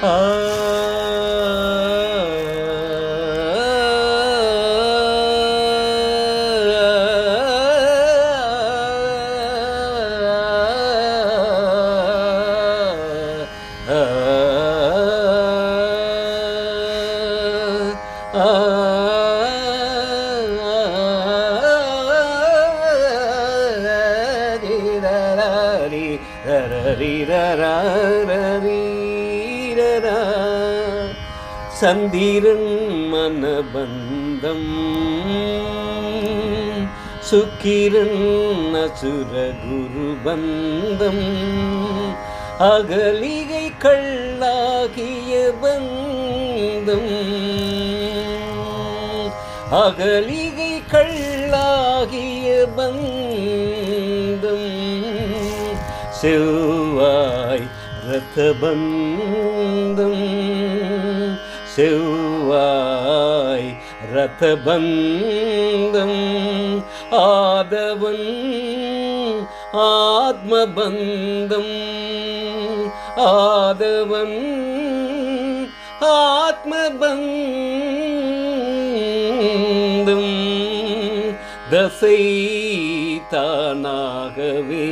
ஆ சந்திரன் மனபந்தம் சுக்கிரன் அசுர குருபந்தம் அகலிகை கள்ளாகிய பந்தம் அகலிகை கள்ளாகிய பந்தம் செவ்வாய் ரத்தபந்தம் செவ்வாய் ரத்தபந்தம் ஆதவன் ஆத்மபந்தம் ஆதவன் ஆத்மபந்தம் தசை தானாகவே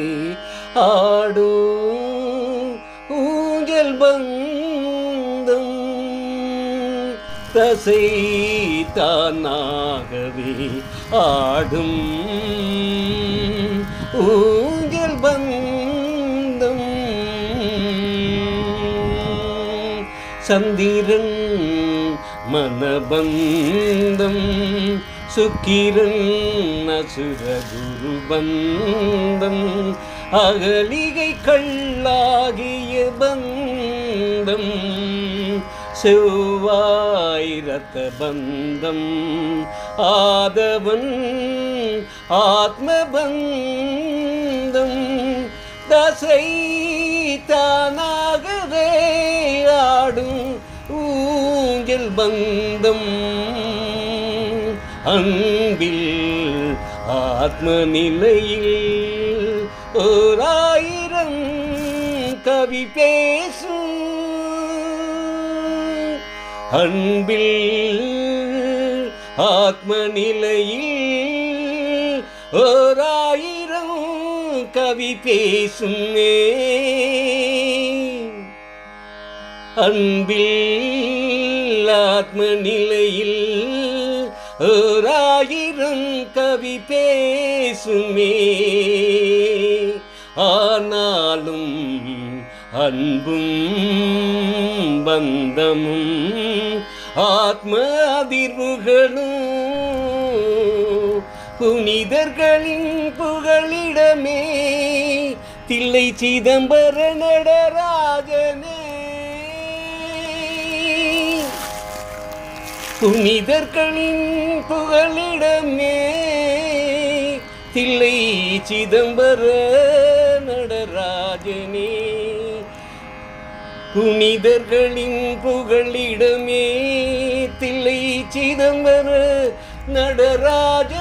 ஆடும் ஊஞ்சல் பந்தம் தசை தானாகவே ஆடும் ஊஞ்சல் பந்தம் சந்திரன் மனபந்தம் சுக்கிரன் அசுர குருபந்தம் அகலிகை கள்ளாகிய பந்தம் செவ்வாய் ரத்த பந்தம் ஆதவன் ஆத்மபந்தம் தசை தானாகவே ஆடும் ஊஞ்சல் பந்தம் அன்பில் ஆத்ம நிலையில் ஓராயிரம் கவி பேசும் அன்பில் ஆத்ம நிலையில் ஓராயிரம் கவி பேசுமே அன்பில் ஆத்ம நிலையில் ஓராயிரம் கவி பேசுமே ஆனாலும் அன்பும் பந்தமும் ஆத்ம அதிர்வுகளும் புனிதர்களின் புகழிடமே தில்லை சிதம்பர நடராஜனே புனிதர்களின் புகழிடமே தில்லை சிதம்பர நடராஜனே புனிதர்களின் புகழிடமே தில்லை சிதம்பர நடராஜ